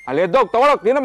ಅಲ್ಲಿ ಎದ್ದೋಗಿ ತಗೊಳಕ್ ನೀನಮ್ಮ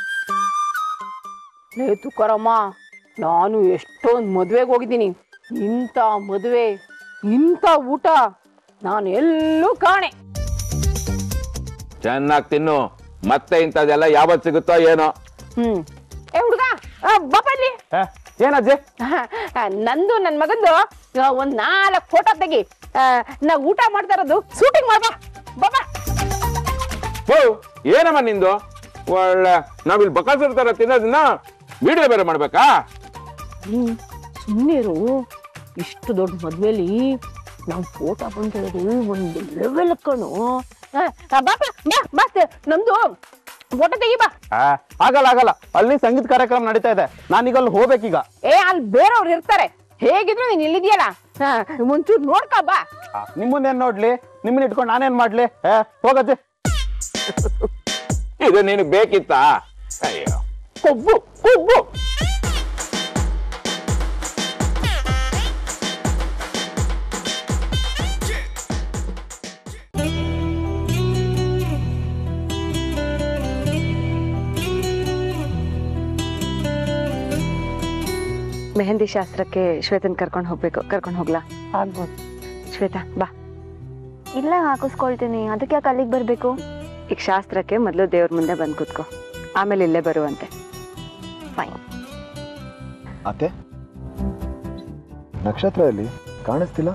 ಲೇ ತುಕಾರಮ್ಮ ನಾನು ಎಷ್ಟೊಂದು ಮದುವೆಗೆ ಹೋಗಿದ್ದೀನಿ ಇಂಥ ಮದುವೆ ಇಂಥ ಊಟ ನಾನು ಎಲ್ಲೂ ಕಾಣೆ ಚೆನ್ನಾಗಿ ತಿನ್ನು ಮತ್ತೆ ಇಂಥದ್ದೆಲ್ಲ ಯಾವತ್ತು ಸಿಗುತ್ತೋ ಏನೋ ಹ್ಮ್ ಏ ಹುಡುಗ ಬಾಪಲ್ಲಿ ಏನಜ್ಜಿ ನಂದು ನನ್ನ ಮಗಂದು ಆ, ಒಂದ್ ನಾಲ್ಕು ಫೋಟೋ ತೆಗಿ ಆ, ನಾ ಊಟ ಮಾಡ್ತಾ ಇರೋದು ಶೂಟಿಂಗ್ ಮಾಡ್ಬಾ ಬಾಬಾ ಹೋ ಏನಮ್ಮ ನಿಂದು ಒಳ್ಳೆ ನಾವಿಲ್ಲಿ ಬಕಾಸಿರ್ತಾರ ತಿನ್ನೋದನ್ನ ವಿಡಿಯೋ ಬೇರೆ ಮಾಡ್ಬೇಕಾ ಸುಮ್ಮನಿರು ಇಷ್ಟು ದೊಡ್ಡ ಮದ್ವೆಲಿ ನಾವು ಫೋಟೋ ಬಂದಿರೋದು ಒಂದು ಲೆವೆಲ್ ಕಣು ಆ, ಆ, ಬಾಪ ಬಾ ಬಾ ನಮ್ದು ಫೋಟೋ ತೆಗಿ ಬಾ ಆ, ಆಗಲ್ಲ ಆಗಲ್ಲ ಅಲ್ಲಿ ಸಂಗೀತ ಕಾರ್ಯಕ್ರಮ ನಡೀತಾ ಇದೆ ನಾನೀಗ ಅಲ್ಲಿ ಹೋಗ್ಬೇಕೀಗ ಏ ಅಲ್ಲಿ ಬೇರೆಯವ್ರು ಇರ್ತಾರೆ ಹೇಗಿದ್ರು ನೀನ್ ಇಲ್ಲಿದ್ಯಲ್ಲ ಆ, ಒಂಚೂರು ನೋಡ್ಕೊ ಬಾ ಆ, ನಿಮ್ಮನ್ನೇನ್ ನೋಡ್ಲಿ ನಿಮ್ಮನ್ನ ಇಟ್ಕೊಂಡು ನಾನೇನ್ ಮಾಡ್ಲಿ ಏ ಹೋಗಜ್ಜಿ ಇದು ನೀನು ಬೇಕಿತ್ತಾ ಅಯ್ಯೋ ಕೊಬ್ಬು ಕೊಬ್ಬು ಮೆಹಂದಿ ಶಾಸ್ತ್ರಕ್ಕೆ ಶ್ವೇತನ್ ಕರ್ಕೊಂಡು ಹೋಗ್ಬೇಕು ಕರ್ಕೊಂಡು ಹೋಗ್ಲಾ ಆಗ್ಬೋದು ಶ್ವೇತಾ ಬಾ ಇಲ್ಲ ಹಾಕಿಸ್ಕೊಳ್ತೀನಿ ಅದಕ್ಕೆ ಯಾಕೆ ಅಲ್ಲಿಗೆ ಬರಬೇಕು ಈಗ ಶಾಸ್ತ್ರಕ್ಕೆ ಮೊದಲು ದೇವ್ರ ಮುಂದೆ ಬಂದು ಕೂತ್ಕೋ ಆಮೇಲೆ ಇಲ್ಲೇ ಬರುವಂತೆ ಫೈನ್ ಅತ್ತೆ ನಕ್ಷತ್ರ ಎಲ್ಲಿ ಕಾಣಿಸ್ತಿಲ್ಲ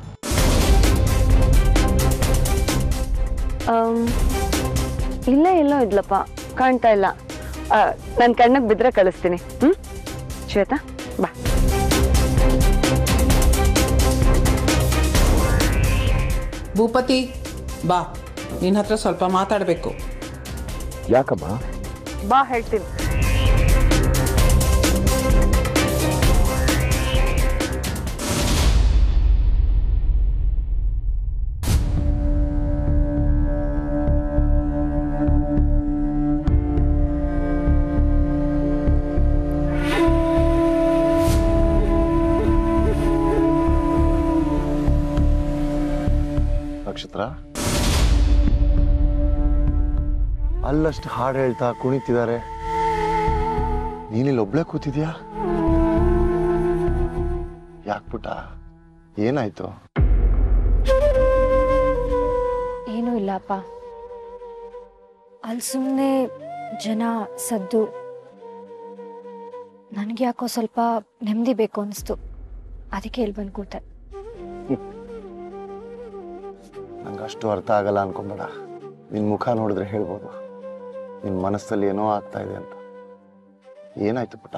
ಇಲ್ಲೇ ಎಲ್ಲೋ ಇದ್ಲಪ್ಪ ಕಾಣ್ತಾ ಇಲ್ಲ ನನ್ನ ಕಣ್ಣಿಗೆ ಬಿದ್ರೆ ಕಳಿಸ್ತೀನಿ ಹ್ಮ್ ಶ್ವೇತಾ ಬಾ ಭೂಪತಿ ಬಾ ನಿನ್ನ ಹತ್ರ ಸ್ವಲ್ಪ ಮಾತಾಡಬೇಕು ಯಾಕಮ್ಮ ಬಾ ಹೇಳ್ತೀನಿ ನಕ್ಷತ್ರ ಅಲ್ಲಷ್ಟು ಹಾಡು ಹೇಳ್ತಾ ಕುಣಿತಿದ್ದಾರೆ ನೀನಿಲ್ಲಿ ಒಬ್ಳೆ ಕೂತಿದ್ಯಾ ಯಾಕ್ ಪುಟ್ಟ ಏನಾಯ್ತು ಏನೂ ಇಲ್ಲ ಅಪ್ಪ ಅಲ್ಲಿ ಸುಮ್ಮನೆ ಜನ ಸದ್ದು ನನಗೆ ಯಾಕೋ ಸ್ವಲ್ಪ ನೆಮ್ಮದಿ ಬೇಕು ಅನಿಸ್ತು ಅದಕ್ಕೆ ಇಲ್ಲಿ ಬಂದು ಕೂತೆ ನಂಗೆ ಅಷ್ಟು ಅರ್ಥ ಆಗಲ್ಲ ಅನ್ಕೊಂಬೇಡ ನಿನ್ ಮುಖ ನೋಡಿದ್ರೆ ಹೇಳ್ಬೋದು ನಿನ್ ಮನಸ್ಸಲ್ಲಿ ಏನೋ ಆಗ್ತಾ ಇದೆ ಅಂತ ಏನಾಯ್ತು ಪುಟ್ಟ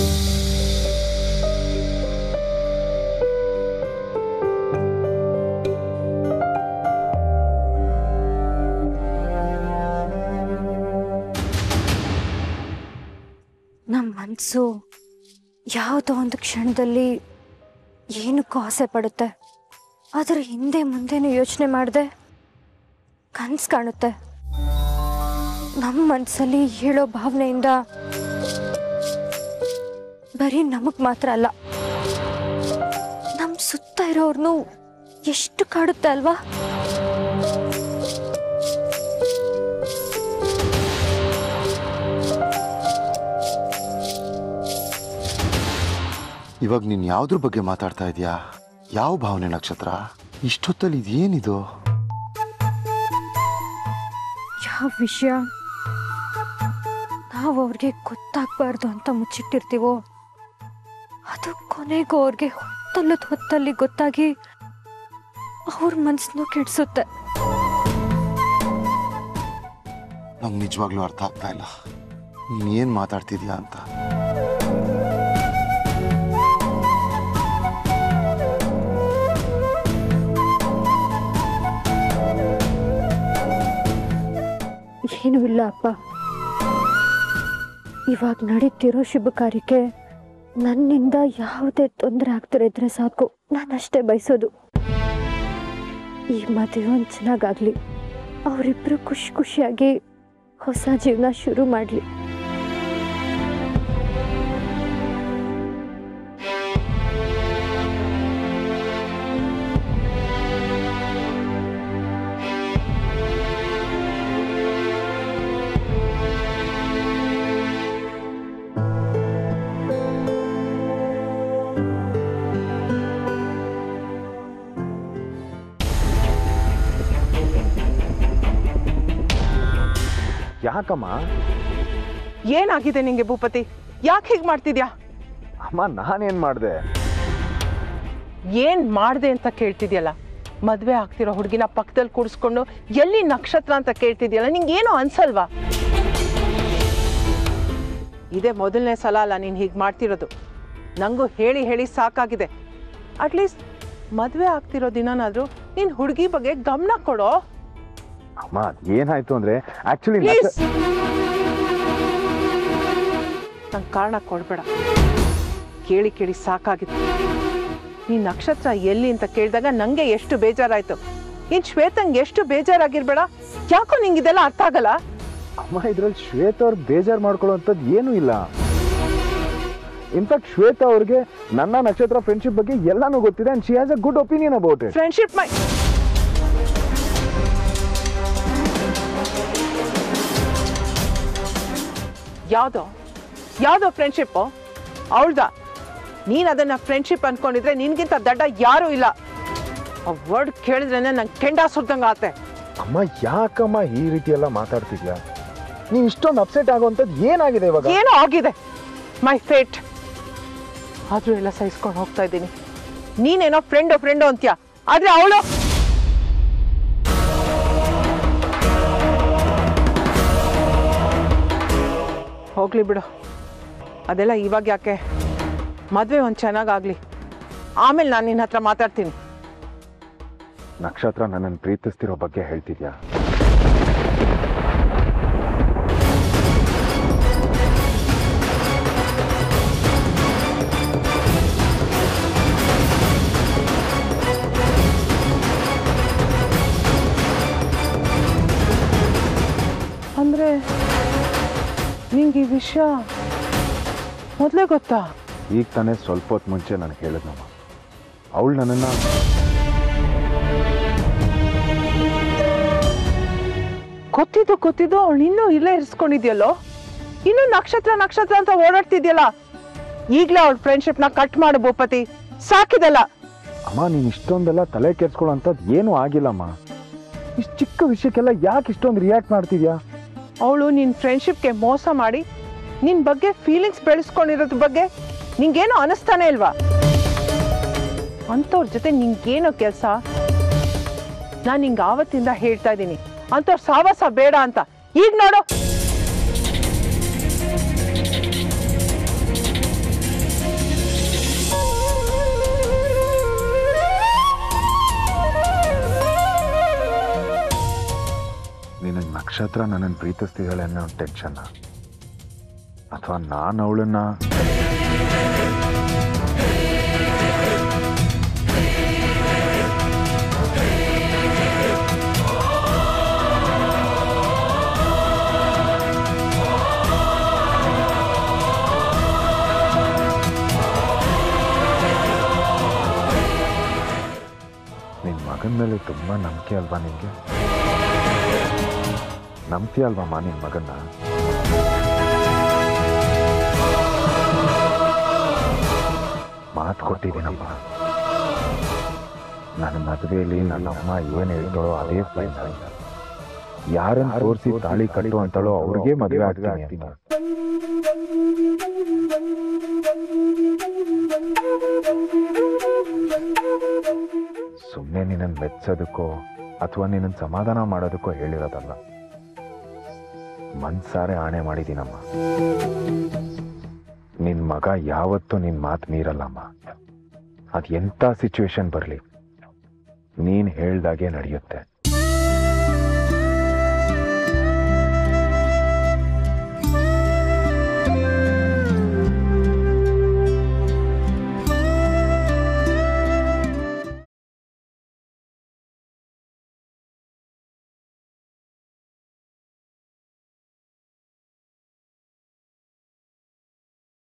ನಮ್ಮ ಮನಸ್ಸು ಯಾವುದೋ ಒಂದು ಕ್ಷಣದಲ್ಲಿ ಏನಕ್ಕೂ ಆಸೆ ಪಡುತ್ತೆ ಅದರ ಹಿಂದೆ ಮುಂದೆನೂ ಯೋಚನೆ ಮಾಡದೆ ಕನ್ಸು ಕಾಣುತ್ತೆ ನಮ್ಮ ಮನಸ್ಸಲ್ಲಿ ಹೇಳೋ ಭಾವನೆಯಿಂದ ಬರೀ ನಮಗ್ ಮಾತ್ರ ಅಲ್ಲ ನಮ್ಮ ಸುತ್ತ ಇರೋರ್ನು ಎಷ್ಟು ಕಾಡುತ್ತೆ ಅಲ್ವಾ ಇವಾಗ ನೀನ್ ಯಾವ್ದ್ರ ಬಗ್ಗೆ ಮಾತಾಡ್ತಾ ಇದೀಯಾ ಯಾವ ಭಾವನೆ ನಕ್ಷತ್ರ ಇಷ್ಟೊತ್ತಲ್ಲಿ ಇದೇನಿದು ಯಾವ ವಿಷಯ ನಾವು ಅವ್ರಿಗೆ ಗೊತ್ತಾಗ್ಬಾರ್ದು ಅಂತ ಮುಚ್ಚಿಟ್ಟಿರ್ತೀವೋ ಅದು ಕೊನೆಗೂ ಅವ್ರಿಗೆ ಹೊತ್ತಲ್ಲದ ಹೊತ್ತಲ್ಲಿ ಗೊತ್ತಾಗಿ ಅವ್ರ ಮನ್ಸನ್ನು ಕೆಡ್ಸುತ್ತೆ ನಂಗೆ ನಿಜವಾಗ್ಲೂ ಅರ್ಥ ಆಗ್ತಾ ಇಲ್ಲ ನೀನ್ ಏನ್ ಮಾತಾಡ್ತಿದ್ಯಾ ಅಂತ ಏನೂ ಇಲ್ಲ ಅಪ್ಪ ಇವಾಗ ನಡೀತಿರೋ ಶುಭ ಕಾರ್ಯಕ್ಕೆ ನನ್ನಿಂದ ಯಾವುದೇ ತೊಂದರೆ ಆಗ್ತಿರಿದ್ರೆ ಸಾಕು ನಾನು ಅಷ್ಟೇ ಬಯಸೋದು ಈ ಮದುವೆ ಒಂದು ಚೆನ್ನಾಗಾಗ್ಲಿ ಅವರಿಬ್ರು ಖುಷಿ ಖುಷಿಯಾಗಿ ಹೊಸ ಜೀವನ ಶುರು ಮಾಡಲಿ ಯಾಕಮ್ಮ ಏನಾಗಿದೆ ನಿಂಗೆ ಭೂಪತಿ ಯಾಕೆ ಹೀಗೆ ಮಾಡ್ತಿದ್ಯಾ ಅಮ್ಮ ನಾನೇನ್ ಮಾಡ್ದೆ ಏನ್ ಮಾಡ್ದೆ ಅಂತ ಕೇಳ್ತಿದ್ಯಲ್ಲ ಮದ್ವೆ ಆಗ್ತಿರೋ ಹುಡುಗಿನ ಪಕ್ಕದಲ್ಲಿ ಕೂಡಿಸ್ಕೊಂಡು ಎಲ್ಲಿ ನಕ್ಷತ್ರ ಅಂತ ಕೇಳ್ತಿದ್ಯಲ್ಲ ನಿಂಗೇನು ಅನ್ಸಲ್ವಾ ಇದೇ ಮೊದಲನೇ ಸಲ ಅಲ್ಲ ನೀನು ಹೀಗೆ ಮಾಡ್ತಿರೋದು ನಂಗೂ ಹೇಳಿ ಹೇಳಿ ಸಾಕಾಗಿದೆ ಅಟ್ಲೀಸ್ಟ್ ಮದ್ವೆ ಆಗ್ತಿರೋ ದಿನನಾದ್ರೂ ನೀನ್ ಹುಡುಗಿ ಬಗ್ಗೆ ಗಮನ ಕೊಡೋ ಅಮ್ಮ ಅದ್ ಏನಾಯ್ತು ಅಂದ್ರೆ ಆಕ್ಚುಲಿ ಪ್ಲೀಸ್ ನಂಗೆ ಕಾರಣ ಕೊಡ್ಬೇಡ ಕೇಳಿ ಕೇಳಿ ಸಾಕಾಗಿದೆ ಈ ನಕ್ಷತ್ರ ಎಲ್ಲಿ ಅಂತ ಕೇಳಿದಾಗ ನಂಗೆ ಎಷ್ಟು ಬೇಜಾರಾಯ್ತು ಇನ್ ಶ್ವೇತಂಗೆ ಎಷ್ಟು ಬೇಜಾರಾಗಿರ್ಬೇಡ ಯಾಕೋ ನಿಂಗೆ ಇದೆಲ್ಲ ಅರ್ಥ ಆಗಲ್ಲ ಅಮ್ಮ ಇದ್ರಲ್ಲಿ ಶ್ವೇತ ಅವ್ರು ಬೇಜಾರ್ ಮಾಡ್ಕೊಳ್ಳೋಂಥದ್ದು ಏನೂ ಇಲ್ಲ ಇನ್ಫ್ಯಾಕ್ಟ್ ಶ್ವೇತಾ ಅವ್ರಿಗೆ ನನ್ನ ನಕ್ಷತ್ರ ಫ್ರೆಂಡ್ಶಿಪ್ ಬಗ್ಗೆ ಎಲ್ಲಾನು ಗೊತ್ತಿದೆ and she has a good opinion about it friendship my ಯಾವ್ದೋ ಯಾವ್ದೋ ಫ್ರೆಂಡ್ಶಿಪ್ಪು ಅವಳ್ದ ನೀನ್ ಅದನ್ನ ಫ್ರೆಂಡ್ಶಿಪ್ ಅನ್ಕೊಂಡಿದ್ರೆ ನಿನ್ಗಿಂತ ದಡ್ಡ ಯಾರೂ ಇಲ್ಲ ಆ ವರ್ಡ್ ಕೇಳಿದ್ರೇನೆ ನಂಗೆ ಕೆಂಡ ಸುರ್ದಂಗ ಆತೆ ಅಮ್ಮ ಯಾಕಮ್ಮ ಈ ರೀತಿ ಎಲ್ಲ ಮಾತಾಡ್ತಿದ್ಯಾ ನೀವು ಇಷ್ಟೊಂದು ಅಪ್ಸೆಟ್ ಆಗುವಂಥದ್ದು ಏನಾಗಿದೆ ಇವಾಗ ಏನೋ ಆಗಿದೆ ಮೈ ಫೇಟ್ ಆದ್ರೂ ಎಲ್ಲ ಸಹಿಸ್ಕೊಂಡು ಹೋಗ್ತಾ ಇದ್ದೀನಿ ನೀನೇನೋ ಫ್ರೆಂಡು ಫ್ರೆಂಡು ಅಂತ್ಯ ಆದ್ರೆ ಅವಳು ಹೋಗ್ಲಿ ಬಿಡು ಅದೆಲ್ಲ ಇವಾಗ ಯಾಕೆ ಮದುವೆ ಒಂದು ಚೆನ್ನಾಗಾಗ್ಲಿ ಆಮೇಲೆ ನಾನು ನಿನ್ನ ಹತ್ರ ಮಾತಾಡ್ತೀನಿ ನಕ್ಷತ್ರ ನನ್ನನ್ನು ಪ್ರೀತಿಸ್ತಿರೋ ಬಗ್ಗೆ ಹೇಳ್ತಿದ್ಯಾ ಅಂದ್ರೆ ನಿಂಗೆ ಈ ವಿಷಯ ಮೊದಲೇ ಗೊತ್ತಾ ಈಗ ತಾನೇ ಸ್ವಲ್ಪ ಹೊತ್ತು ಮುಂಚೆ ನನಗೆ ಹೇಳಿದ್ನಮ್ಮ ಅವಳು ನನ್ನನ್ನು ಗೊತ್ತಿದ್ದು ಗೊತ್ತಿದ್ದು ಅವಳು ಇನ್ನೂ ಇಲ್ಲೇ ಇರಿಸ್ಕೊಂಡಿದ್ಯಲ್ಲೋ ಇನ್ನು ನಕ್ಷತ್ರ ನಕ್ಷತ್ರ ಅಂತ ಓಡಾಡ್ತಿದ್ಯಲ್ಲ ಈಗ್ಲೇ ಅವಳ ಫ್ರೆಂಡ್ಶಿಪ್ನ ಕಟ್ ಮಾಡು ಭೂಪತಿ ಸಾಕಿದಲ್ಲ ಅಮ್ಮ ನೀನು ಇಷ್ಟೊಂದೆಲ್ಲ ತಲೆ ಕೆಡ್ಸ್ಕೊಳ್ಳೋ ಅಂಥದ್ದು ಏನೂ ಆಗಿಲ್ಲಮ್ಮ ಇಷ್ಟು ಚಿಕ್ಕ ವಿಷಯಕ್ಕೆಲ್ಲ ಯಾಕೆ ಇಷ್ಟೊಂದು ರಿಯಾಕ್ಟ್ ಮಾಡ್ತಿದ್ಯಾ ಅವಳು ನಿನ್ ಫ್ರೆಂಡ್ಶಿಪ್ಗೆ ಮೋಸ ಮಾಡಿ ನಿನ್ ಬಗ್ಗೆ ಫೀಲಿಂಗ್ಸ್ ಬೆಳೆಸ್ಕೊಂಡಿರೋದ್ರ ಬಗ್ಗೆ ನಿಂಗೇನು ಅನಿಸ್ತಾನೆ ಇಲ್ವಾ ಅಂಥವ್ರ ಜೊತೆ ನಿಂಗೇನು ಕೆಲಸ ನಾನು ನಿಂಗೆ ಆವತ್ತಿಂದ ಹೇಳ್ತಾ ಇದ್ದೀನಿ ಅಂಥವ್ರ ಸಾವಾಸ ಬೇಡ ಅಂತ ಈಗ ನೋಡು ನಿನ್ನ ನಕ್ಷತ್ರ ನನ್ನನ್ನು ಪ್ರೀತಿಸ್ತಿದ್ದಾಳೆ ಅನ್ನೋ ಟೆನ್ಷನ್ ಅಥವಾ ನಾನು ಅವಳನ್ನ ನಿನ್ನ ಮಗನ ಮೇಲೆ ತುಂಬ ನಂಬಿಕೆ ಅಲ್ವಾ ನಿನಗೆ ನಂಬ್ತೀಯ ಅಲ್ವಮ್ಮ ನಿನ್ನ ಮಗನ್ನ ಮಾತು ಕೊಟ್ಟಿದ್ದೀನಮ್ಮ ನನ್ನ ಮದುವೆಯಲ್ಲಿ ನನ್ನ ಅಮ್ಮ ಏನು ಹೇಳ್ತಾಳೋ ಅದೇ ಫೈನಲ್ ಯಾರನ್ನ ತೋರಿಸಿ ತಾಳಿ ಕಟ್ಟು ಅಂತಾಳೋ ಅವ್ರಿಗೆ ಮದುವೆ ಆಗ್ತೀನಿ ಅಂತ. ಸುಮ್ಮನೆ ನಿನ್ನನ್ನು ಮೆಚ್ಚೋದಕ್ಕೋ ಅಥವಾ ನಿನ್ನನ್ನು ಸಮಾಧಾನ ಮಾಡೋದಕ್ಕೋ ಹೇಳಿರೋದಲ್ಲ ಮನ್ಸಾರೆ ಆಣೆ ಮಾಡಿದ್ದೀನಮ್ಮ ನಿನ್ ಮಗ ಯಾವತ್ತೂ ನಿನ್ ಮಾತು ಮೀರಲ್ಲಮ್ಮ ಅದ್ ಎಂಥ ಸಿಚುವೇಶನ್ ಬರಲಿ ನೀನ್ ಹೇಳ್ದಾಗೆ ನಡೆಯುತ್ತೆ